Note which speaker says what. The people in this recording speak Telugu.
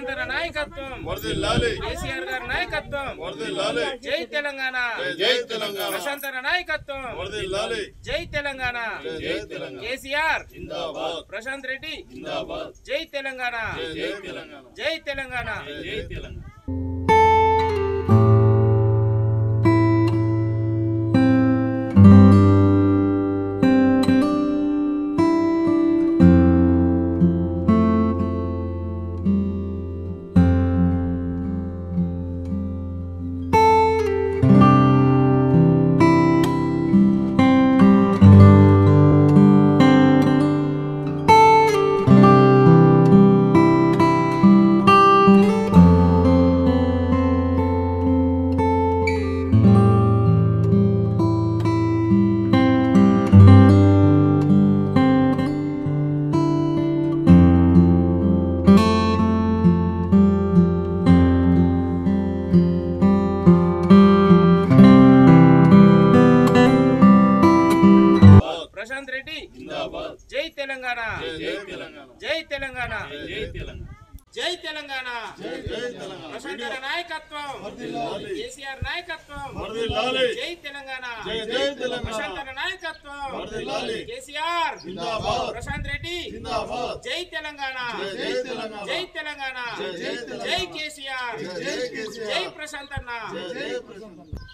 Speaker 1: ప్రశాంతన నాయకత్వం
Speaker 2: వర్ధిల్లాలి
Speaker 1: కేసీఆర్ గారి నాయకత్వం
Speaker 2: వర్ధిల్లాలి
Speaker 1: జై తెలంగాణ
Speaker 2: జై తెలంగాణ
Speaker 1: ప్రశాంతన నాయకత్వం
Speaker 2: వర్ధిల్లాలి
Speaker 1: జై తెలంగాణ
Speaker 2: జై తెలంగాణ
Speaker 1: కేసీఆర్
Speaker 2: జిందాబాద్
Speaker 1: ప్రశాంత్ రెడ్డి
Speaker 2: జిందాబాద్
Speaker 1: జై తెలంగాణ
Speaker 2: జై తెలంగాణ
Speaker 1: జై తెలంగాణ
Speaker 2: జై తెలంగాణ
Speaker 1: ప్రశాంత్ రెడ్డి
Speaker 2: జిందాబాద్
Speaker 1: జై తెలంగాణ
Speaker 2: జై తెలంగాణ
Speaker 1: జై తెలంగాణ
Speaker 2: జై తెలంగాణ
Speaker 1: జై తెలంగాణ
Speaker 2: జై తెలంగాణ
Speaker 1: ప్రశాంతన నాయకత్వం కేసీఆర్ నాయకత్వం
Speaker 2: వర్ధిల్లాలి
Speaker 1: జై తెలంగాణ
Speaker 2: జై జై తెలంగాణ
Speaker 1: ప్రశాంతన నాయకత్వం
Speaker 2: వర్ధిల్లాలి
Speaker 1: కేసీఆర్
Speaker 2: జిందాబాద్
Speaker 1: ప్రశాంత్ రెడ్డి
Speaker 2: జిందాబాద్
Speaker 1: జై తెలంగాణ
Speaker 2: జై తెలంగాణ
Speaker 1: జై తెలంగాణ
Speaker 2: జై తెలంగాణ
Speaker 1: జై కేసీఆర్
Speaker 2: జై కేసీఆర్
Speaker 1: జై ప్రశాంత్ అన్న
Speaker 2: జై ప్రశాంత్